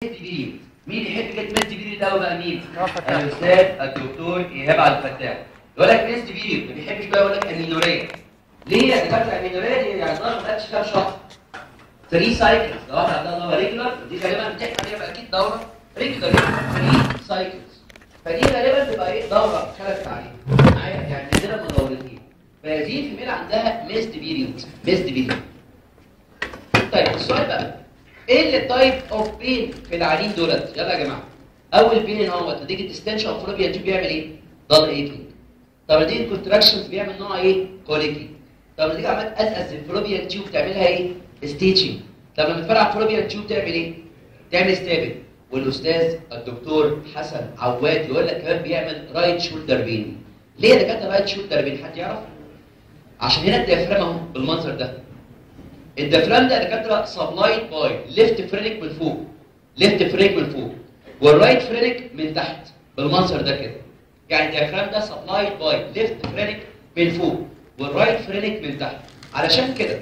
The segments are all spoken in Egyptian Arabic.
بيريد مين يحب كلمه ميست بيريد ده بقى مين الاستاذ الدكتور ايهاب عبد الفتاح يقول لك ميست بيريد ما بيحبش بقى يقول لك امينوريه ليه يا دكاتره امينوريه دي يعني ضغط ما خدش كام شهر 3 سايكلز لو واحد عندها دوره ريجولار دي غالبا بتحكي عليها اكيد دوره ريجولار 3 سايكلز فدي غالبا تبقى ايه دوره خلفت عليها معايا يعني عندنا مدورتين فدي في ميل عندها ميست بيريد ميست بيريد طيب السؤال بقى ايه التايب اوف بين في العيانين دولت يلا يا جماعه اول بين اهوت نتيجه ديستنشن اوف فلوبيا تيوب بيعمل ايه ضل ايكينج طب نتيجه كونتراكشنز بيعمل نوع ايه كوليكينج طب نتيجه عملت ازأز الفلوبيا تيوب تعملها ايه ستيتشنج طب لما تفرع الفلوبيا تيوب تعمل ايه تعمل ستابل والاستاذ الدكتور حسن عواد يقول لك كمان بيعمل رايت شولدر بين ليه ده كاتب رايت شولدر بين حد يعرف عشان هنا الديافرام اهو بالمنظر ده الديافرام ده دكاتره سبلايد باي ليفت فرينك من فوق ليفت فرينك من فوق والرايت فرينك من تحت بالمنظر ده كده يعني الديافرام ده سبلايد باي ليفت فرينك من فوق والرايت فرينك من تحت علشان كده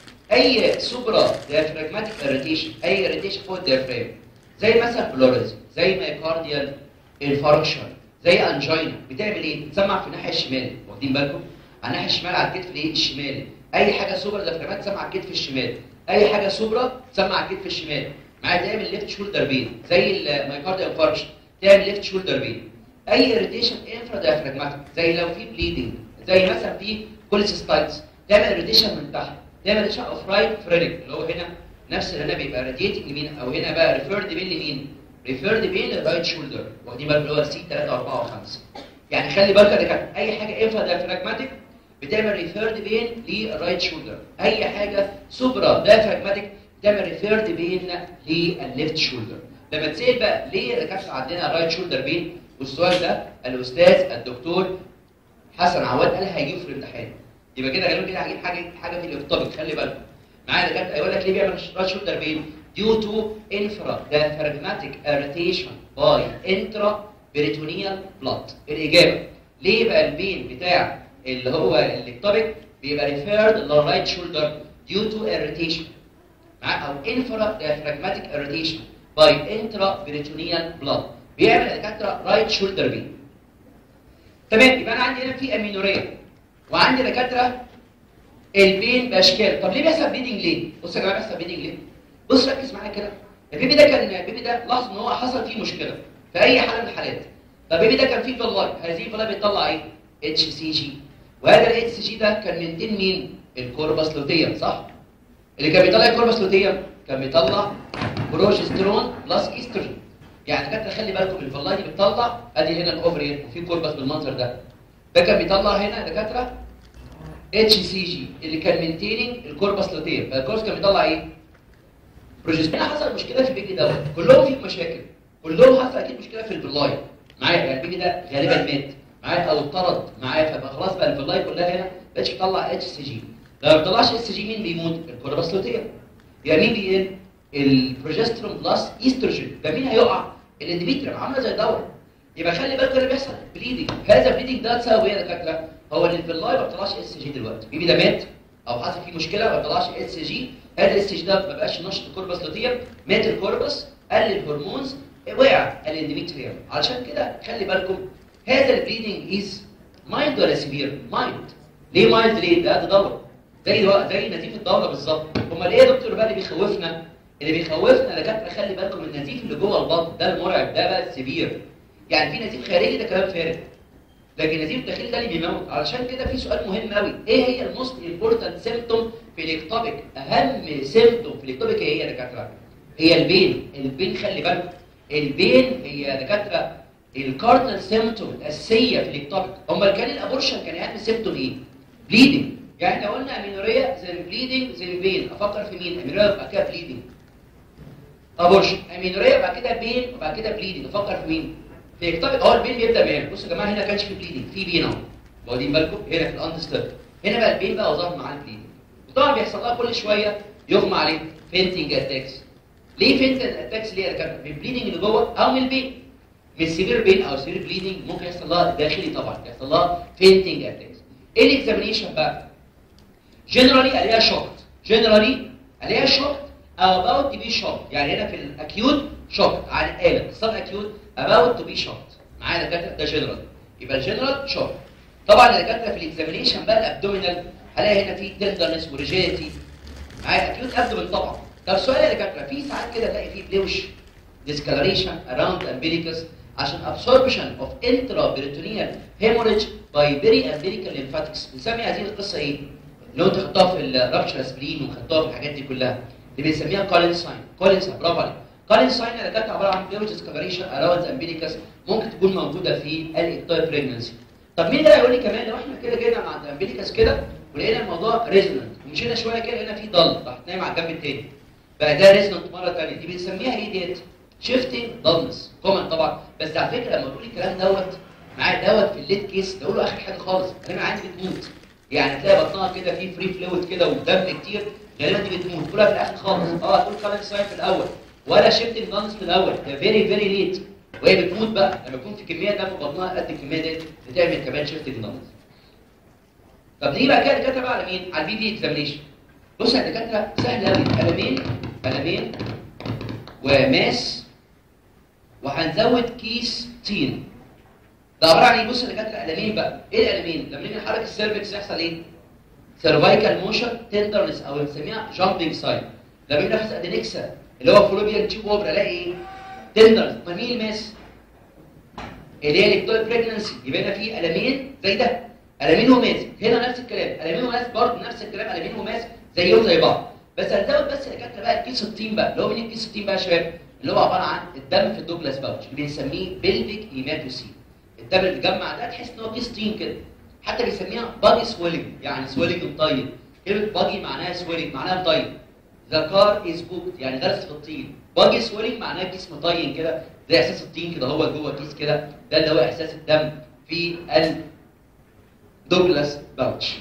اي سوبرا ديافراجماتيك اريتيشن اي اريتيشن فوق الديافرام زي مثلا بلوريزم زي مايكارديال انفاركشن زي انجينا بتعمل ايه بتسمع في الناحيه الشمال واخدين بالكم على الناحيه الشمال على الكتف الايه الشمالي اي حاجه سوبرا ديافراجمات تسمع على الكتف الشمال اي حاجه سوبرا تسمع على الكتف الشمال معايا تعمل ليفت شولدر بين زي المايكارديال انفاركشن تعمل ليفت شولدر بين اي اريتيشن انفرا ديافراجماتيك زي لو في بليدنج زي مثلا في كوليسيستايتس تعمل اريتيشن من تحت تعمل اريتيشن اوف رايت فرينك اللي هو هنا نفس اللي هنا بيبقى راديتنج لمين او هنا بقى ريفيرد بين لمين ريفيرد بين للرايت شولدر واخدين بالكم اللي هو سي 3 و4 و5 يعني خلي بالك يا دكاتره اي حاجه انفرا ديافراجماتيك بتعمل ريفيرد بين للرايت شولدر اي حاجه سوبرا ديافراجماتيك بتعمل ريفيرد بين للليفت شولدر لما تسال بقى ليه يا دكاتره عندنا رايت شولدر بين والسؤال ده الاستاذ الدكتور حسن عواد قال هيجيب في الامتحان يبقى كده غالبا كده هجيب حاجه حاجه في الاكتوبك خلي بالكم معايا دكاتره هيقول لك ليه بيعمل رايت شولدر بين due to infradiaphragmatic irritation by intraperitoneal blood الاجابه ليه بقى البين بتاع اللي هو الاكتوبك بيبقى ريفيرد للرايت شولدر due to irritation مع او infradiaphragmatic irritation by intraperitoneal blood بيعمل دكاتره رايت شولدر بين تمام يبقى انا عندي هنا في امينوريه وعندي دكاتره البين باشكال طب ليه بيحصل بليدنج ليه بصوا يا جماعه بيحصل بليدنج ليه بص ركز معايا كده البيبي ده كان البيبي ده لاحظ ان هو حصل فيه مشكله في اي حاله من الحالات فالبيبي ده كان فيه فلاي هذه الفلاي بتطلع ايه اتش سي جي وهذا الاتش سي جي ده كان من دين مين الكوربس لوتيوم صح اللي كان بيطلع الكوربس لوتيوم كان بيطلع بروجسترون بلس ايستروجين يعني كانت خلي بالكم الفلاي دي بتطلع ادي هنا الاوفري وفي كوربس بالمنظر ده ده كان بيطلع هنا دكاتره اتش سي جي اللي كان مينتيننج الكوربس لوتيوم فالكوربس كان بيطلع ايه بروجسترون حصل مشكله في البيبي دوت كلهم فيهم مشاكل كلهم حصل اكيد مشكله في الفلاي معايا يعني البيبي ده غالبا مات معايا او اتطرد معايا فبقى خلاص بقى الفلاي كلها هنا بقتش تطلع اتش سي جي لو ما بتطلعش اتش سي جي مين بيموت الكوربس لوتيوم يعني مين بيقل البروجسترون بلس ايستروجين ده مين هيقع الاندوميتريوم عامله زي الدوره يبقى خلي بالك اللي بيحصل بليدنج هذا البليدنج ده تساوي ايه يا دكاتره هو ان الفلاي ما بيطلعش اس جي دلوقتي بيبي ده مات او حصل فيه مشكله ما بيطلعش اس جي هذا الاس جي ده ما بقاش نشط الكوربس لوتيوم مات الكوربس قل الهرمونز وقع الاندوميتريوم علشان كده خلي بالكم هذا البليدنج از مايلد ولا سيفير مايلد ليه مايلد ليه ده ده دوره زي زي نزيف الدوره بالظبط امال ايه يا دكتور بقى اللي بيخوفنا اللي بيخوفنا دكاتره خلي بالكم النزيف اللي جوه البطن ده المرعب ده بقى السبير يعني في نزيف خارجي ده كلام فارغ لكن النزيف الداخلي ده اللي بيموت علشان كده في سؤال مهم قوي ايه هي الموست امبورتنت سيمبتوم في الاكتوبيك اهم سيمبتوم في الاكتوبيك ايه هي يا دكاتره هي البين البين خلي بالكم البين هي دكاتره الكاردينال سيمبتوم الاساسيه في الاكتوبيك امال كان الابورشن كان اهم سيمبتوم ايه بليدنج يعني احنا قلنا امينوريا زي بليدنج زي بين افكر في مين امينوريا يبقى كده بليدنج ابورشن امينوريا بعد كده بين وبعد كده بليدنج افكر في مين في اكتوبيك اه البين بيبدا بين بصوا يا جماعه هنا كانش في بليدنج في بين اهو واخدين بالكم هنا في الاندستر هنا بقى البين بقى ظهر معاه البليدنج وطبعا بيحصل لها كل شويه يغمى عليه فينتنج اتاكس ليه فينتنج اتاكس ليه يا دكاتره من البليدنج اللي جوه او من البين من سيفير بين او سيفير بليدنج ممكن يحصل لها داخلي طبعا يحصل لها فينتنج اتاكس ايه الاكزامينيشن بقى جنرالي عليها شوكت جنرالي عليها شوكت او about to be shocked يعني هنا في الاكيوت شوك عن الآلة السب اكيوت about to be shocked معايا دكاتره ده جنرال يبقى الجنرال شوك طبعا الدكاتره في الاكزامينيشن بقى الابدومينال هلاقي هنا في تندرنس وريجيتي معايا اكيوت ابدومين طبعا طب سؤال يا دكاتره في ساعات كده تلاقي فيه بلوش discoloration around the umbilicus عشان absorption of intraperitoneal hemorrhage by peri-umbilical lymphatics بنسمي هذه القصه ايه؟ لو انت خدتها في الرابشر سبلين وخدتها في الحاجات دي كلها اللي بنسميها كولين ساين كولين ساين برافو عليك كولين ساين اللي كانت عباره عن بلوش discoloration around the umbilicus ممكن تكون موجوده في الاكتوب بريجنسي طب مين ده يقول لي كمان لو احنا كده جينا مع الامبليكس كده ولقينا الموضوع ريزونانت ومشينا شويه كده لقينا في ضل راح نايم على الجنب التاني بقى ده ريزونانت مره ثانيه دي بنسميها ايه ديت؟ شيفتنج ضلنس كومن طبعا بس على فكره لما تقول الكلام دوت معايا دوت في الليت كيس ده له اخر حاجه خالص انا عندي بتموت يعني تلاقي بطنها كده فيه فري فلويد كده ودم كتير غالبا دي بتموت تقولها في الاخر خالص اه تقول كلام ساين في الاول ولا شيفتنج ضلنس في الاول ده فيري فيري ليت وهي بتموت بقى لما يكون في كميه دم في بطنها قد الكميه ديت بتعمل كمان شيفتنج ضلنس طب نيجي بقى كده دكاتره بقى على مين؟ على البي في اكزامينيشن بص يا دكاتره سهل قوي قلمين قلمين وماس وهنزود كيس تين ده عباره عن ايه بص يا دكاتره قلمين بقى ايه القلمين لما نيجي نحرك السيرفكس يحصل ايه سيرفايكال موشن تندرنس او بنسميها جامبنج ساين لما نيجي نحرك ادينكسا اللي هو فلوبيان تيوب اوبر الاقي ايه تندرنس ما مين الماس اللي هي الكتول بريجنسي يبقى هنا في قلمين زي ده قلمين وماس هنا نفس الكلام قلمين وماس برضه نفس الكلام قلمين وماس زيهم زي بعض بس هنزود بس يا دكاتره بقى الكيس الطين بقى اللي هو مين الكيس الطين بقى يا شباب اللي هو عباره عن الدم في الدوجلاس باوتش اللي بنسميه بيلفيك هيماتوسين الدم اللي اتجمع ده تحس ان هو كيس طين كده حتى بيسميها باجي سويلنج يعني سويلنج مطيب كلمه باجي معناها سويلنج معناها مطيب ذا كار از بوكد يعني درس في الطين باجي سويلنج معناها كيس مطين كده زي احساس الطين كده هو جوه كيس كده ده اللي هو احساس الدم في الدوجلاس باوتش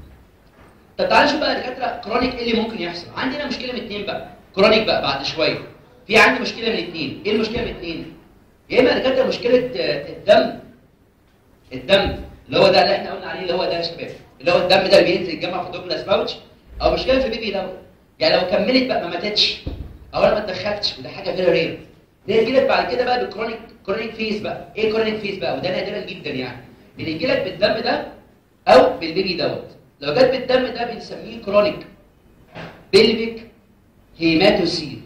طب تعالى نشوف بقى يا دكاتره كرونيك ايه اللي ممكن يحصل عندنا مشكله من اثنين بقى كرونيك بقى بعد شويه في عندي مشكله من اثنين ايه المشكله من اثنين يا اما يا دكاتره مشكله الدم الدم اللي هو ده اللي احنا قلنا عليه اللي هو ده يا شباب اللي هو الدم ده اللي بينزل يتجمع في دوجلاس باوتش او مشكله في بيبي دوت يعني لو كملت بقى ما ماتتش او انا ما اتدخلتش وده حاجه فيري رير ده يجي لك بعد كده بقى بالكرونيك كرونيك فيز بقى ايه كرونيك فيز بقى وده نادرا جدا يعني اللي يجي لك بالدم ده او بالبيبي دوت لو جت بالدم ده بنسميه كرونيك بيلفيك هيماتوسيل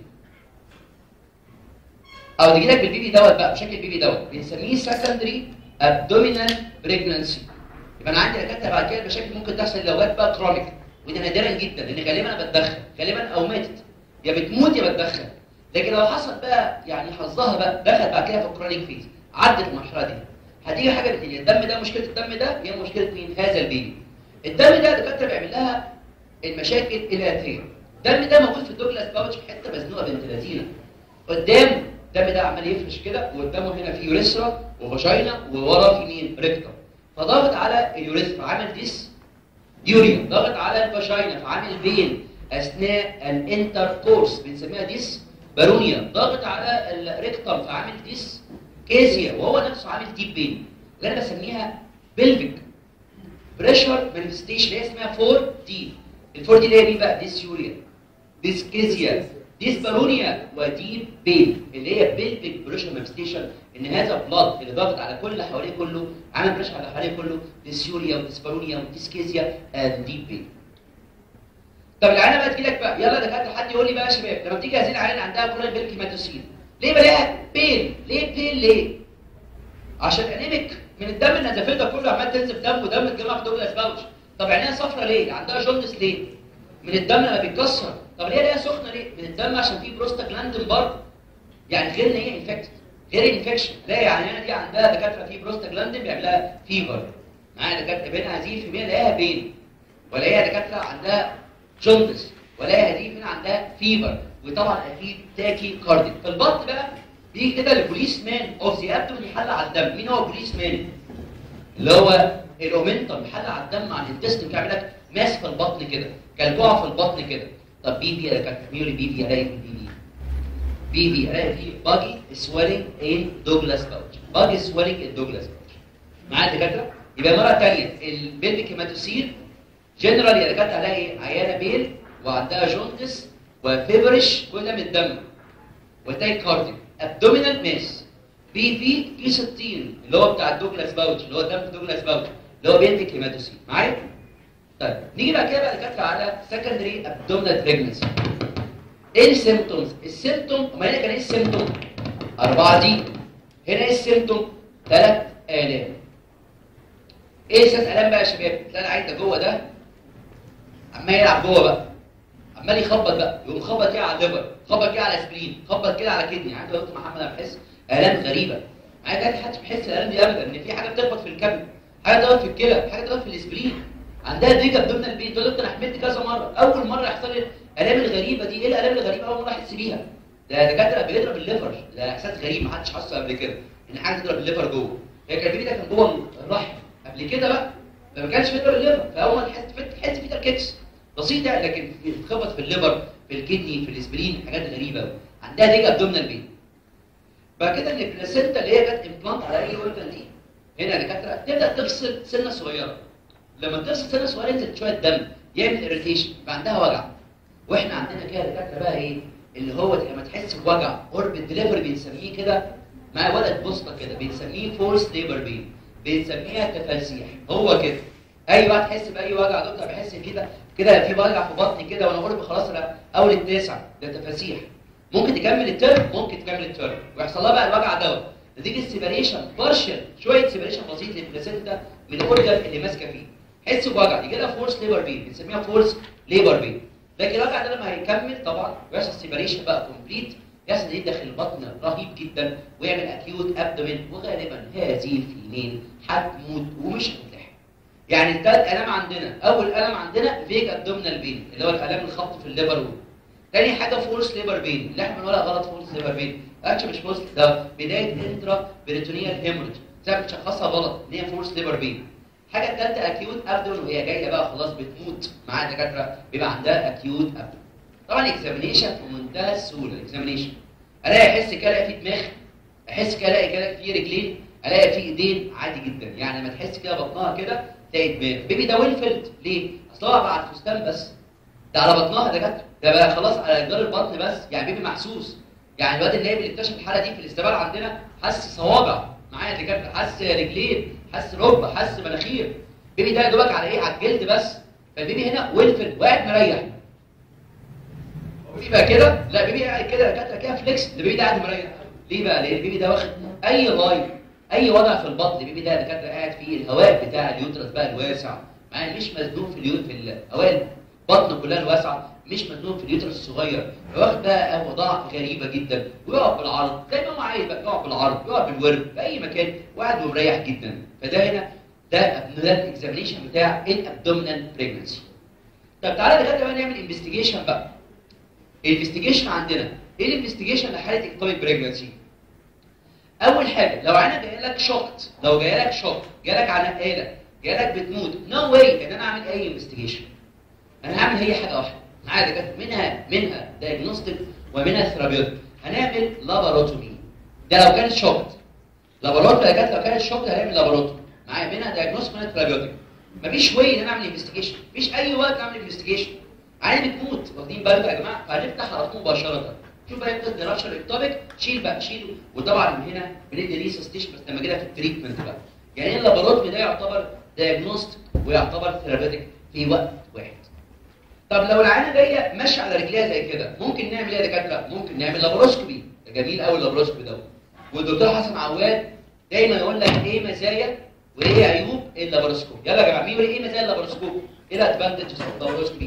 او تجي لك بالبيبي دوت بقى بشكل البيبي دوت بنسميه سكندري ابدومينال بريجنسي يبقى انا عندي دكاتره بعد كده المشاكل ممكن تحصل لو جت بقى كرونيك وده نادرا جدا لان غالبا انا بتدخل غالبا او ماتت يا بتموت يا بتدخل لكن لو حصل بقى يعني حظها بقى دخل بعد كده في الكرونيك فيز عدت المرحله دي هتيجي حاجه بالاثنين الدم ده مشكله الدم ده هي مشكله مين هذا البيبي الدم ده الدكاتره بيعمل لها المشاكل الاتيه الدم ده موجود في الدوجلاس باوتش في حته مزنوقه بنت لذينه قدام الدم ده عمال يفرش كده وقدامه هنا في يوريثرا وفاجينا وورا في مين ريكتم فضغط على اليوريثرا عمل ديس يوريا ضغط على الفاجينا فعامل بين اثناء الانتركورس بنسميها ديس بارونيا ضغط على الريكتم فعامل ديس كيزيا وهو نفسه عامل ديب بين اللي انا بسميها بلفيك بريشر مانيفستيشن اللي هي اسمها 4 دي ال 4 دي اللي هي مين بقى ديسيوريا ديسكيزيا ديسبارونيا وديب بين اللي هي بلفيك بريشر مانيفستيشن ان هذا بلاد اللي ضاغط على كل اللي حواليه كله عامل بريشر على اللي حواليه كله ديسيوريا وديسبارونيا وديسكيزيا اند ديب بين طب العينه بقى تجي لك بقى يلا دكاتره حد يقول لي بقى يا شباب لما بتيجي هذه العينه عندها كلها بيلكي ماتوسين ليه بلاقيها بين ليه بين ليه عشان انيميك من الدم اللي نزفتها كله عمال تنزف دم ودم اتجمع في دوجلاس باوتش طب عينيها صفرا ليه عندها جوندس ليه من الدم لما بيتكسر طب ليه ليها سخنه ليه من الدم عشان فيه بروستاجلاندين برضه يعني غير ان هي انفكتد غير انفكشن لا يعني العينه دي عندها دكاتره فيه بروستاجلاندين بيعمل لها فيفر معايا دكاتره بين هذه الفيميل الاقيها بين ولاقيها دكاتره عندها جوندس ولاقيها هذه الفيميل عندها فيفر وطبعا اكيد تاكي كارديك في البط بقى بيجي كده البوليس مان اوف ذا ابدومن يحل على الدم مين هو البوليس مان اللي هو الاومنتم يحل على الدم على الانتستين بيعمل لك ماس في البطن كده كالجوع في البطن كده طب بي بي انا كان مين بي بي الاقي في البي بي بي بي الاقي في باجي سويلنج ان دوجلاس باوتش باجي سويلنج ان دوجلاس باوتش معايا دكاتره يبقى مره ثانيه البيلفيك هيماتوسيل جنرال يا دكاتره الاقي عيانه بيل وعندها جوندس وفيبرش كل ده من الدم وتاي كارديك ابدومينال ماس بي في في 60 اللي هو بتاع الدوجلاس باوتش اللي هو دم الدوجلاس باوتش اللي هو بينتج هيماتوسين معايا طيب نيجي بقى كده بقى دكاتره على سكندري ابدومينال بريجنسي ايه السيمبتومز السيمبتوم امال هنا كان ايه السيمبتوم أربعة دي هنا ايه السيمبتوم ثلاث آلام ايه ثلاث آلام بقى يا شباب تلاقي العيل ده جوه ده عمال يلعب جوه بقى عمال يخبط بقى يقوم خبط كده على الليفر خبط كده على سبرين خبط كده على كدني عارف دكتور محمد انا بحس الام غريبه عايز ده حد بيحس الالام دي ابدا ان في حاجه بتخبط في الكبد حاجه تخبط في الكلى حاجه تخبط في السبرين عندها ديجا ابدومينال بين تقول لك انا حملت كذا مره اول مره يحصل لي الالام الغريبه دي ايه الالام الغريبه اول مره احس بيها ده دكاتره بيضرب الليفر ده احساس غريب ما حدش حاسه قبل كده ان حاجه تضرب الليفر جوه هي كان البيبي ده كان جوه الرحم قبل كده بقى ما كانش بيضرب الليفر فاول ما تحس تحس في تركيز بسيطه لكن بتخبط في الليفر في الكدني في الاسبرين حاجات غريبه قوي عندها ديجا ابدومينال بين بعد كده البلاسينتا اللي هي كانت امبلانت على اي اورجن دي هنا يا دكاتره تبدا تفصل سنه صغيره لما تفصل سنه صغيره ينزل شويه دم يعمل اريتيشن يبقى عندها وجع واحنا عندنا كده دكاتره بقى ايه اللي هو لما تحس بوجع قرب الدليفري بنسميه كده مع ولد بوسطه كده بنسميه فورس ليبر بين بنسميها تفاسيح هو كده اي واحد تحس باي وجع دكتور بحس كده كده في وجع في بطني كده وانا قرب خلاص انا اول التاسع ده تفاسيح ممكن تكمل الترم ممكن تكمل الترم ويحصل لها بقى الوجع دوت نتيجه سيبريشن بارشل شويه سيبريشن بسيط للبلاسينتا من الاورجن اللي ماسكه فيه حس بوجع يجي لها فورس ليبر بين بنسميها فورس ليبر بين لكن الوجع ده لما هيكمل طبعا ويحصل سيبريشن بقى كومبليت يحصل ايه داخل البطن رهيب جدا ويعمل اكيوت ابدومين وغالبا هذه الفيميل هتموت ومش هتلحق يعني الثلاث الام عندنا اول الم عندنا فيج ابدومينال بين اللي هو الالام الخبط في الليفر وول تاني حاجه فورس ليبر بين اللي احنا بنقولها غلط فورس ليبر بين اكشن مش فورس ده بدايه انترا بريتونيال هيموريج زي ما بتشخصها غلط ان هي فورس ليبر بين الحاجه الثالثه اكيوت ابدومين وهي جايه بقى خلاص بتموت مع الدكاتره بيبقى عندها اكيوت ابدومين طبعا الاكزامينيشن في منتهى السهوله الاكزامينيشن الاقي احس كده الاقي في دماغ احس كده الاقي كده في رجلين الاقي في ايدين عادي جدا يعني لما تحس كده بطنها كده تلاقي دماغ بيبي ده ويلفلد ليه؟ اصل هو بعد فستان بس ده على بطنها ده جت ده بقى خلاص على جدار البطن بس يعني بيبي محسوس يعني الواد النايم اللي اكتشف الحاله دي في الاستقبال عندنا حس صوابع معايا اللي كان حس رجلين حس ركبه حس مناخير بيبي ده يا دوبك على ايه على الجلد بس فالبيبي هنا ويلفلد وقاعد مريح بيبقى كده لا بيبي قاعد كده كده كده فليكس البيبي ده قاعد مريح ليه بقى لان البيبي ده واخد اي لايف اي وضع في البطن البيبي ده اللي كان قاعد فيه الهواء بتاع اليوترس بقى الواسع معايا مش مزنوق في اليوت في الهواء البطن كلها الواسعه مش مزنوق في اليوترس الصغير واخد بقى اوضاع غريبه جدا ويقعد بالعرض زي ما هو عايز بقى يقعد بالعرض يقعد بالورد في اي مكان وقاعد ومريح جدا فده هنا ده ده الاكزامينيشن بتاع الابدومينال بريجنسي طب تعالى دلوقتي بقى نعمل انفستيجيشن بقى الانفستيجيشن عندنا ايه الانفستيجيشن لحاله اكتوبيك بريجنسي اول حاجه لو انا جاي لك شوكت لو جاي لك شوك جاي لك على نقاله جاي لك بتموت نو no واي ان انا اعمل اي انفستيجيشن انا هعمل هي حاجه واحده معايا دكاتره منها منها دايجنوستيك ومنها ثيرابيوتيك هنعمل لاباروتومي ده لو كان شوكت لاباروتومي يا دكاتره لو كان شوكت هنعمل لاباروتومي معايا منها دايجنوستيك ومنها ثيرابيوتيك مفيش واي ان انا اعمل انفستيجيشن مفيش اي وقت اعمل انفستيجيشن عادي بتموت واخدين بالكم يا جماعه فهنفتح على طول مباشره شوف بقى يبقى ديراشر اكتوبيك شيل بقى شيله وطبعا من هنا بندي ريسستيشن بس لما جينا في التريتمنت بقى يعني اللاباروتومي ده يعتبر دايجنوستيك ويعتبر ثيرابيوتيك في وقت واحد طب لو العينه جايه ماشيه على رجليها زي كده ممكن نعمل ايه يا دكاتره ممكن نعمل لاباروسكوبي ده جميل قوي اللاباروسكوبي ده والدكتور حسن عواد دايما يقول لك ايه مزايا وايه عيوب اللاباروسكوب يلا يا جماعه مين يقول ايه مزايا اللاباروسكوب ايه الادفانتجز اوف اللاباروسكوبي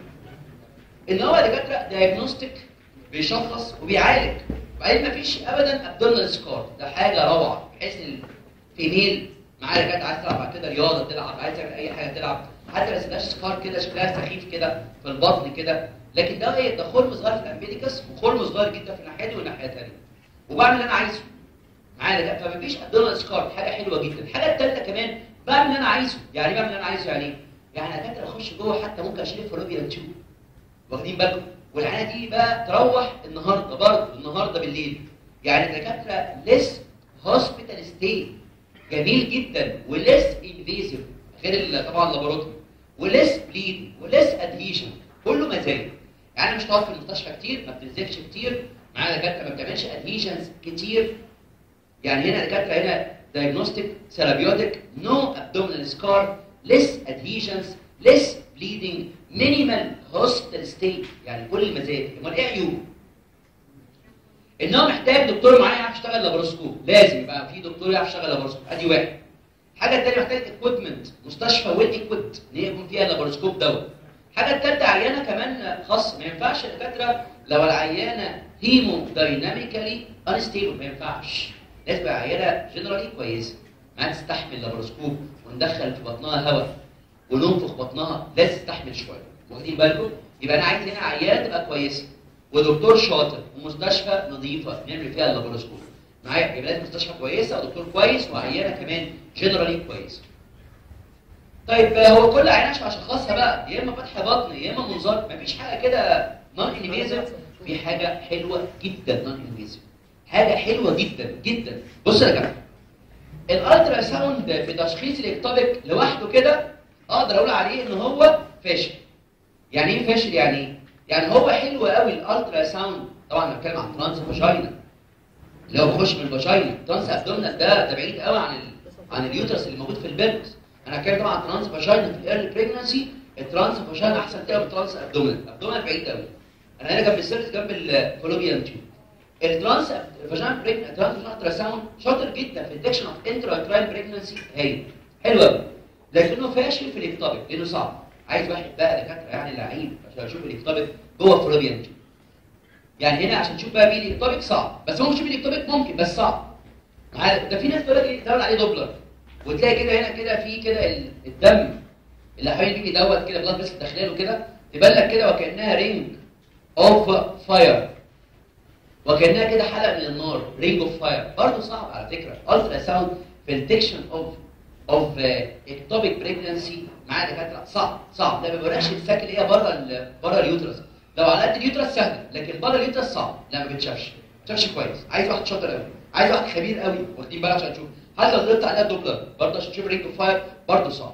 ان هو دكاتره دايجنوستيك بيشخص وبيعالج وبعدين مفيش ابدا ابدومينال سكار ده حاجه روعه بحيث ان الفيميل معايا دكاتره عايز تلعب بعد كده رياضه تلعب عايز تعمل اي حاجه تلعب حتى ما تبقاش سكار كده شكلها سخيف كده في البطن كده لكن ده ايه ده خرم صغير في الامبيديكس وخرم صغير جدا في الناحيه دي والناحيه الثانيه وبعمل اللي انا عايزه معايا ده فمفيش ابدومينال سكار حاجه حلوه جدا الحاجه الثالثه كمان بعمل اللي انا عايزه يعني بعمل اللي انا عايزه يعني ايه يعني انا دكاتره اخش جوه حتى ممكن اشيل الفلوبيا تشوف واخدين بالكم والعينه دي بقى تروح النهارده برضه النهارده بالليل يعني الدكاتره ليس هوسبيتال ستي جميل جدا وليس انفيزيف غير طبعا اللابوروتومي وليس بليد وليس ادهيشن كله مزايا يعني مش تقعد في المستشفى كتير ما بتنزلش كتير معانا دكاتره ما بتعملش ادهيشنز كتير يعني هنا دكاتره هنا diagnostic therapeutic no abdominal scar less adhesions less bleeding minimal hospital stay يعني كل المزايا امال ايه عيوبه؟ ان هو محتاج دكتور معاه يعرف يشتغل لابروسكوب لازم يبقى في دكتور يعرف يشتغل لابروسكوب ادي واحد الحاجه الثانيه محتاج اكويبمنت مستشفى ويل ايكويبد ان هي يكون فيها لابروسكوب دوت الحاجه الثالثه عيانه كمان خاص ما ينفعش الدكاتره لو العيانه هيمو دايناميكالي انستيبل ما ينفعش لازم تبقى عيانه جنرالي كويسه ما تستحمل لابروسكوب وندخل في بطنها هواء وننفخ بطنها لازم تستحمل شويه واخدين بالكم يبقى انا عايز هنا عيانه تبقى كويسه ودكتور شاطر ومستشفى نظيفه نعمل فيها اللابروسكوب معايا يبقى لازم مستشفى كويسه ودكتور كويس وعيانه كمان جنرالي كويسه طيب هو كل عيان عشان اشخصها بقى يا اما فتح بطن يا اما منظار مفيش حاجه كده نون انفيزيف في حاجه حلوه جدا نون انفيزيف حاجه حلوه جدا جدا بص يا جماعه الالترا ساوند في تشخيص الاكتوبيك لوحده كده اقدر اقول عليه ان هو فاشل يعني ايه فاشل يعني ايه يعني هو حلو قوي الالترا ساوند طبعا بتكلم عن ترانس فاجينا اللي هو بيخش من الفاجينا ترانس ابدومينال ده ده بعيد قوي عن ال... عن اليوترس اللي موجود في البيركس انا هتكلم طبعا عن ترانس فاجينا في الايرلي بريجنسي الترانس فاجينا احسن تلاقيها من الترانس ابدومينال ابدومينال بعيد قوي انا هنا جنب السيرفس جنب الفلوبيان تيوب الترانس فاجينا بريجن ترانس فاجينا الترا ساوند شاطر جدا في الديكشن اوف انترا ترايل بريجنسي هايل حلو قوي لكنه فاشل في الاكتوبيك لانه صعب عايز واحد بقى دكاتره يعني لعيب عشان اشوف الاكتوبيك جوه الفلوبيان تيوب يعني هنا عشان تشوف بقى مين الاكتوبيك صعب بس هو تشوف الاكتوبيك ممكن بس صعب عارف ده في ناس تقول لك ايه دور عليه دوبلر وتلاقي كده هنا كده في كده ال- الدم اللي حوالين بيجي دوت كده بلاد بس داخله له كده تبان لك كده وكانها رينج اوف فاير وكانها كده حلقه من النار رينج اوف فاير برضه صعب على فكره الترا ساوند في الديكشن اوف اوف اكتوبيك بريجنسي مع دكاتره صعب صعب ده ما بيوريكش الساك اللي هي بره ال- بره اليوترس لو على قد اليوترس سهله لكن بره اليوترس صعب لا ما بتشافش ما بتشافش كويس عايز واحد شاطر قوي عايز واحد خبير قوي واخدين بالك عشان تشوف حتى لو ضربت عليها دوبلر برضه عشان تشوف رينج اوف فاير برضه صعب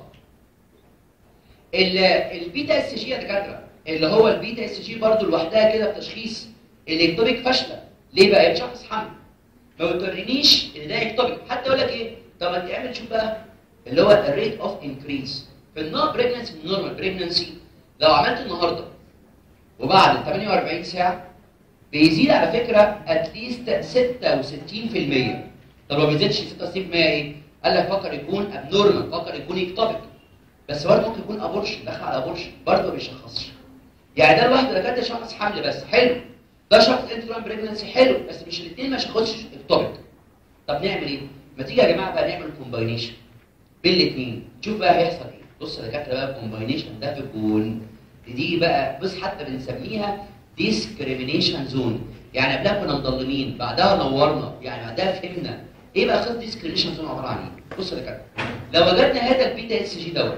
ال- البيتا اس جي يا دكاتره اللي هو البيتا اس جي برضه لوحدها كده بتشخيص الاكتوبيك فاشله ليه بقى هي شخص حمل ما بتورينيش ان ده اكتوبيك حتى يقول لك ايه طب ما تعمل شوف بقى اللي هو الريت اوف انكريز في النور بريجنسي النورمال بريجنسي لو عملت النهارده وبعد 48 ساعه بيزيد على فكره اتليست 66% طب ما بيزيدش 66% ايه؟ قال لك فكر يكون ابنورمال فكر يكون اكتوبيك بس برضه ممكن يكون ابورشن دخل على ابورشن برضه ما بيشخصش يعني ده لوحده ده كده شخص حمل بس حلو ده شخص انتران بريجنسي حلو بس مش الاثنين ما شخصش اكتوبيك طب نعمل ايه؟ ما تيجي يا جماعه بقى نعمل كومباينيشن بين الاثنين شوف بقى هيحصل ايه بص يا دكاتره بقى الكومباينيشن ده بيكون دي بقى بص حتى بنسميها ديسكريميشن زون يعني قبلها كنا مضلمين بعدها نورنا يعني بعدها فهمنا ايه بقى خط ديسكريميشن زون عباره عن ايه بص يا دكاتره لو وجدنا هذا البيتا اس جي دوت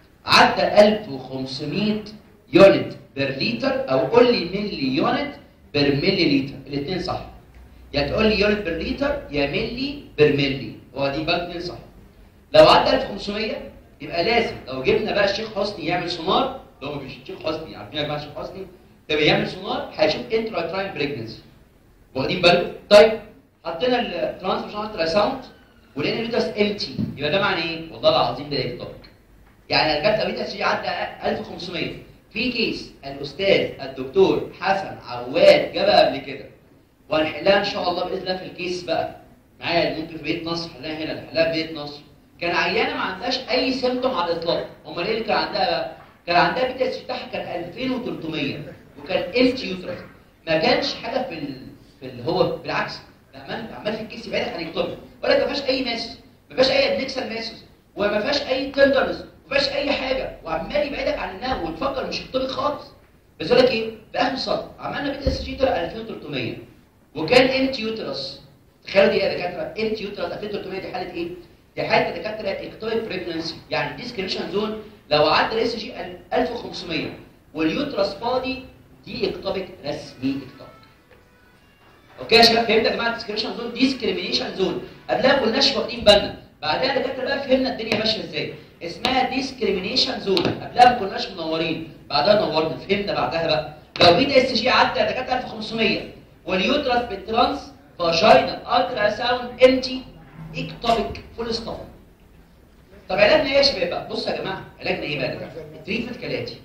عدى 1500 يونت بير لتر او قول لي ملي يونت بير ملي لتر الاثنين صح يا تقول لي يونت بير لتر يا ملي بير ملي هو دي بقى الاثنين صح لو عدى 1500 يبقى لازم لو جبنا بقى الشيخ حسني يعمل سونار اللي هو مش الشيخ حسني عارفين يا جماعه الشيخ حسني ده بيعمل سونار هيشوف انترا تراين بريجنسي واخدين بالكم طيب حطينا الترانسفيشن الترا ساوند ولقينا اليوترس امتي يبقى ده معنى ايه والله العظيم ده اكتوبك يعني جت قابلت سي عدى 1500 في كيس الاستاذ الدكتور حسن عواد جابها قبل كده وهنحلها ان شاء الله باذن الله في الكيس بقى معايا ممكن في بيت نصر حلها هنا نحلها في بيت نصر كان عيانه ما عندهاش اي سيمتوم على الاطلاق امال ايه اللي كان عندها بقى؟ كان عندها بيتا اس بتاعها كان 2300 وكان امتي يوترس ما كانش حاجه في ال... في اللي هو بالعكس ده عمال عمال في الكيس يبعد عن الكتب ولا ما فيهاش اي ماسس ما فيهاش اي ادنكسال ماسس وما فيهاش اي تندرنس ما فيهاش اي حاجه وعمال يبعدك عن النوم وتفكر مش اكتوبك خالص بس يقول لك ايه في اخر السطر عملنا بيتا اس جي طلع 2300 وكان امتي يوترس تخيلوا دي يا دكاتره امتي يوترس 2300 دي حاله ايه؟ دي حاله يا دكاتره اكتوبيك بريجنسي يعني ديسكريبشن زون لو عدى الاس جي 1500 واليوترس فاضي دي اكتوبيك رسمي اكتوبيك اوكي يا شباب فهمت يا جماعه الديسكريبشن زون ديسكريميشن زون قبلها ما كناش واخدين بالنا بعدها دكاتره بقى فهمنا الدنيا ماشيه ازاي اسمها ديسكريميشن زون قبلها ما كناش منورين بعدها نورنا فهمنا بعدها بقى لو بيتا اس جي عدى دكاتره 1500 واليوترس بالترانس فاجينال الترا ساوند امتي اكتوبيك فول ستوب طب علاجنا ايه يا شباب بقى بصوا يا جماعه علاجنا ايه بقى التريتمنت كالاتي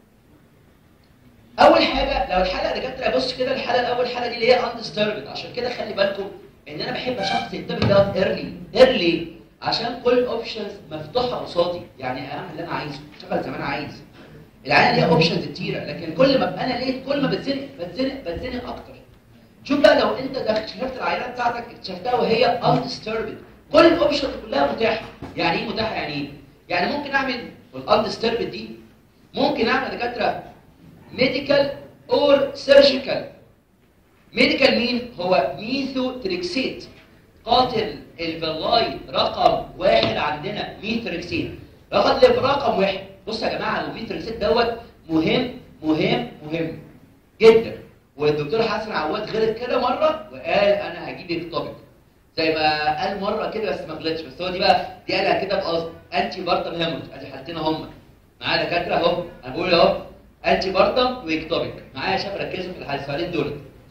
اول حاجه لو الحلقه دكاتره بص كده الحلقه الاول حلقه دي اللي هي اندستربد عشان كده خلي بالكم ان انا بحب اشخص التوبيك دوت ايرلي ايرلي عشان كل الاوبشنز مفتوحه قصادي يعني اعمل اللي انا عايزه اشتغل زي ما انا عايز العيال ليها اوبشنز كتيره لكن كل ما ابقى انا لقيت كل ما بتزنق بتزنق بتزنق اكتر شوف بقى لو انت اكتشفت العينه بتاعتك اكتشفتها وهي اندستربد كل الاوبشنز كلها متاحه يعني ايه متاحه يعني ايه يعني ممكن اعمل الاندستربد دي ممكن اعمل دكاتره ميديكال اور سيرجيكال ميديكال مين هو ميثوتريكسيت قاتل الفلاي رقم واحد عندنا ميثوتريكسيت رقم رقم واحد بص يا جماعه الميثوتريكسيت دوت مهم مهم مهم جدا والدكتور حسن عواد غلط كده مره وقال انا هجيب توبيك زي ما قال مره كده بس ما غلطش بس هو دي بقى دي قالها كده بقصد انتي بارتم هيموت ادي حالتين هم معايا دكاتره اهو انا بقول اهو انتي بارتم ويكتوبيك معايا يا شباب ركزوا في السؤالين دول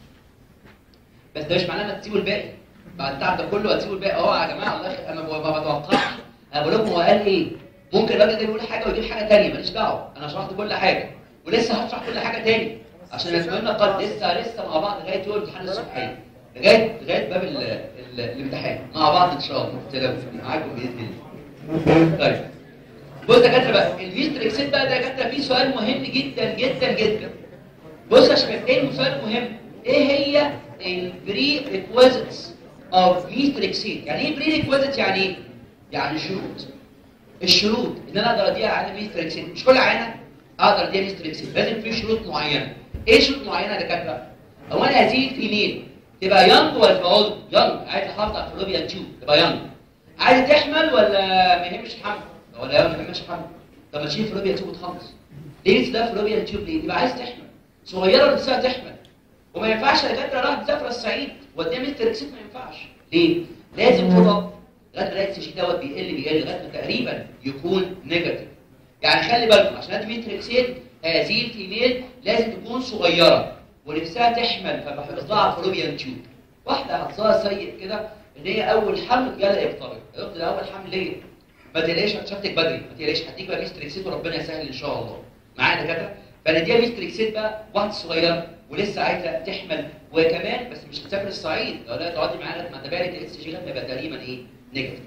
بس ده مش معناه انك تسيبوا الباقي بعد التعب ده كله هتسيبوا الباقي اهو يا جماعه الله انا ما بتوقعش انا بقول لكم هو قال ايه ممكن الراجل ده يقول حاجه ويجيب حاجه ثانيه ماليش دعوه انا شرحت كل حاجه ولسه هشرح كل حاجه ثاني عشان نتمنى قد لسه لسه مع بعض لغايه يوم الامتحان الصبحيه لغايه لغايه باب ال ال الامتحان مع بعض ان شاء الله ما تقلقوش معاكم باذن الله طيب بص يا دكاتره بقى الميستريكسيت بقى ده يا دكاتره فيه سؤال مهم جدا جدا جدا بص يا شباب ايه السؤال المهم ايه هي البري ريكويزيتس اوف ميستريكسيت يعني ايه بري ريكويزيت يعني ايه يعني شروط الشروط ان انا اقدر اديها على ميستريكسيت مش كل عينه اقدر اديها ميستريكسيت لازم في شروط معينه ايه شروط معينه يا دكاتره هو انا هذه الفيميل تبقى يانج ولا تبقى اولد يانج عايز تحافظ على الفلوبيا تيوب تبقى يانج عايز تحمل ولا ما يهمش حمل ولا ما يهمش حمل طب ما تشيل فلوبيا تيوب وتخلص ليه ده فلوبيا تيوب ليه يبقى عايز تحمل صغيره نفسها تحمل وما ينفعش يا دكاتره راح مسافره الصعيد واديها ميستريكسيت ما ينفعش ليه لازم فولو لغايه ما الاكس جي دوت بيقل بيقل لغايه ما تقريبا يكون نيجاتيف يعني خلي بالكم عشان ادي ميتريكسيت هذه الفيميل لازم تكون صغيره ونفسها تحمل فبحفظ لها فلوبيان تيوب واحده حظها سيء كده ان هي اول حمل جالها يقترب يقول ده اول حمل ليه ما تقلقش اكتشفتك بدري ما تقلقش هديك بقى ميستريكسيت وربنا يسهل ان شاء الله معايا دكاتره فنديها ميستريكسيت بقى واحده صغيره ولسه عايزه تحمل وكمان بس مش هتسافر الصعيد لو لا تقعدي معانا ما تبارك الاس جي لما يبقى تقريبا ايه نيجاتيف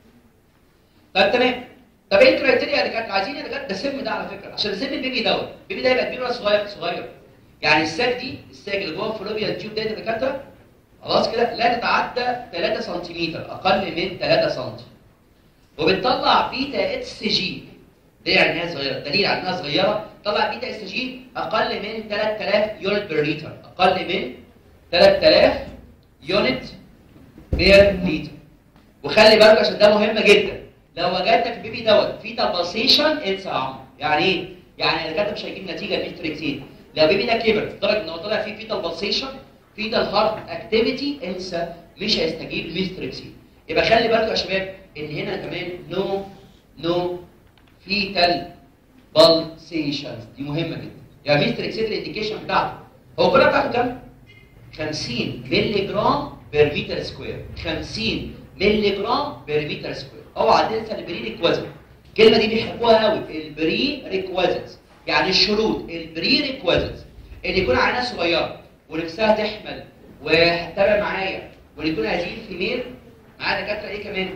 طيب تمام طب ايه الكرايتيريا اللي كانت عايزين يا دكاتره ده سم ده على فكره عشان سم البيبي دوت البيبي ده يبقى كبير ولا صغير صغير يعني الساك دي الساك اللي جوه الفلوبيا تيوب ديت يا دكاتره خلاص كده لا تتعدى 3 سم اقل من 3 سم وبتطلع بيتا اتش جي ده يعني انها صغيره دليل على انها صغيره طلع بيتا اس جي اقل من 3000 يونت بير لتر اقل من 3000 يونت بير لتر وخلي بالك عشان ده مهم جدا لو وجدت في البيبي دوت في تبلسيشن انسى يا عمرو يعني ايه؟ يعني الدكاتره مش هيجيب نتيجه ميستريكسين لو البيبي ده كبر لدرجه ان هو طلع فيه فيتال بالسيشن فيتال هارت اكتيفيتي انسى مش هيستجيب ميستريكسين يبقى خلي بالكم يا شباب ان هنا كمان نو نو فيتال بالسيشنز دي مهمه جدا يعني ميستريكسين الانديكيشن بتاعته هو كلها بتاعته كام؟ 50 مللي جرام بير متر سكوير 50 مللي جرام بير متر سكوير اوعى تنسى البري ريكويزيت الكلمه دي بيحبوها قوي البري ريكويزيت يعني الشروط البري ريكويزيت اللي يكون عينها صغيره ونفسها تحمل وهتتابع معايا واللي يكون هذه الفيميل معايا دكاتره ايه كمان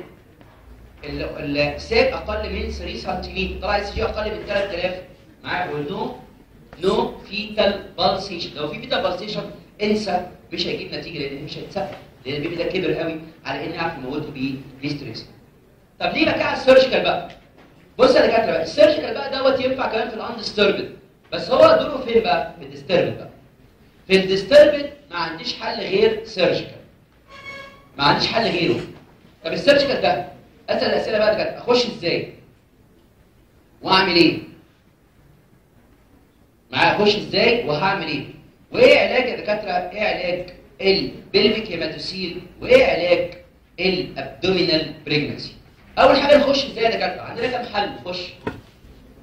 الساب اقل من 3 سم طلع اس جي اقل من 3000 معايا ونو نو فيتال بالسيشن لو في فيتال بالسيشن انسى مش هيجيب نتيجه لان مش هيتسقف لان البيبي ده كبر قوي على ان يعرف يموته بميستريكس طب ليه بقى على السيرجيكال بقى بص يا دكاتره بقى السيرجيكال بقى دوت ينفع كمان في الاندستربد بس هو دوره فين بقى في الديستربد بقى في الديستربد ما عنديش حل غير سيرجيكال ما عنديش حل غيره طب السيرجيكال ده اسال الاسئله بقى دكاتره اخش ازاي واعمل ايه معايا اخش ازاي وهعمل ايه وايه علاج يا دكاتره ايه علاج البلفيك هيماتوسيل وايه علاج الابدومينال بريجنسي اول حاجه نخش ازاي يا دكاتره عندنا كام حل نخش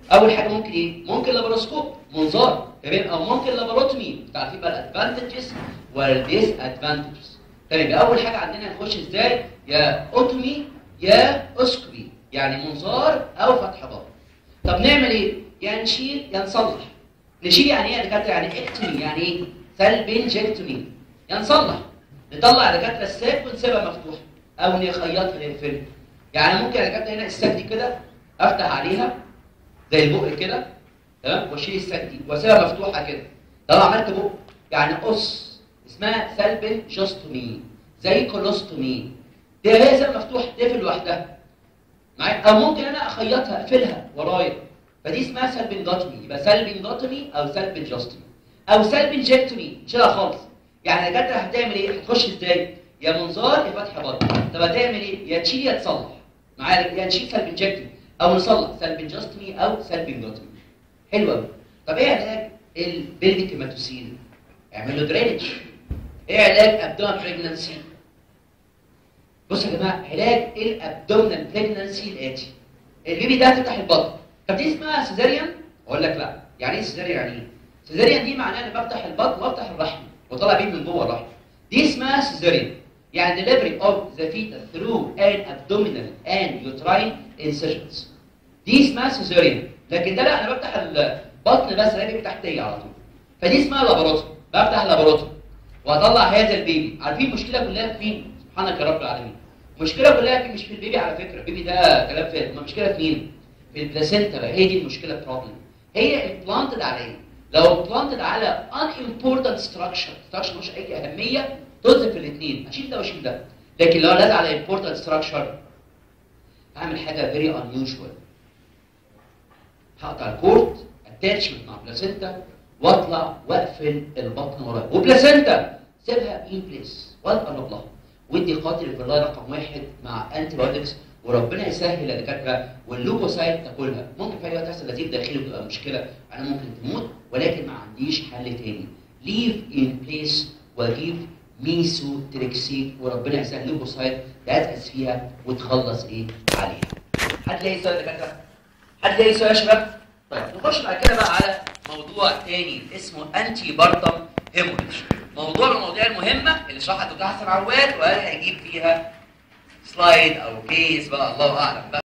اول حاجه ممكن ايه ممكن لاباروسكوب منظار تمام او ممكن لاباروتومي تعرفين بقى الادفانتجز والديس ادفانتجز تمام يبقى اول حاجه عندنا نخش ازاي يا اوتومي يا اسكوبي يعني منظار او فتح بطن طب نعمل ايه يا نشيل يا نصلح نشيل يعني ايه يا دكاتره يعني اكتومي يعني ايه سلبنجكتومي يا نصلح نطلع يا دكاتره الساك ونسيبها مفتوحه او نخيطها نقفلها يعني ممكن يا دكاتره هنا الساك دي كده افتح عليها زي البق كده تمام واشيل الساك دي واسيبها مفتوحه كده لو عملت بق يعني قص اسمها سلبنجستومي زي كولوستومي دي هي زي مفتوح تقفل لوحدها معايا او ممكن انا اخيطها اقفلها ورايا فدي اسمها سلبنجاتومي يبقى سلبنجاتومي او سلبنجستومي او سلبنجكتومي شيلها خالص يعني الدكاتره هتعمل ايه هتخش ازاي يا منظار يا فتح بطن طب هتعمل ايه يا تشيل يا تصلح معايا يا نشيل سلبنجكتومي او نصلح سلبنجستومي او سلبنجاتومي حلو قوي طب ايه علاج البيلفيك هيماتوسيل اعمل له درينج ايه علاج ابدومن بريجنانسي بص يا جماعه علاج الابدومينال بريجنانسي الاتي البيبي ده هتفتح البطن طب دي اسمها سيزاريان اقول لك لا يعني ايه سيزاريان يعني ايه سيزاريان دي معناها ان بفتح البطن وافتح الرحم وطلع بيبي من جوه الرحم دي اسمها سيزاريان يعني delivery of the fetus through an abdominal and uterine incisions دي اسمها سيزاريان لكن ده لا انا بفتح البطن بس الاقي بيبي تحتيه على طول فدي اسمها لاباروتومي بفتح لاباروتومي واطلع هذا البيبي عارفين المشكله كلها في مين سبحانك يا رب العالمين المشكله كلها في مش في البيبي على فكره البيبي ده كلام فارغ المشكله في مين في البلاسينتا بقى هي دي المشكله بروبلم هي امبلانتد على ايه لو امبلانتد على unimportant structure structure مش اي اهميه طز في الاثنين اشيل ده واشيل ده لكن لو لازق على important structure هعمل حاجه very unusual هقطع الكورت اتاتشمنت مع بلاسينتا واطلع واقفل البطن ورايا وبلاسينتا سيبها ان بليس واتقرب لها ودي قاتل الفيلاي رقم واحد مع انتي بايوتكس وربنا يسهل يا دكاتره واللوكوسايت تاكلها ممكن في اي وقت تحصل نزيف داخلي وتبقى مشكله انا ممكن تموت ولكن ما عنديش حل تاني ليف ان بليس واجيب ميسو تريكسيت وربنا يسهل لوكوسايت تأسس فيها وتخلص ايه عليها حد لاقي سؤال يا دكاتره حد لاقي سؤال يا شباب طيب نخش بعد كده بقى على موضوع تاني اسمه انتي بارتم هيموريج موضوع من المواضيع المهمه اللي شرحها الدكتور حسن عواد وقال هيجيب فيها سلايد او كيس بقى الله اعلم بقى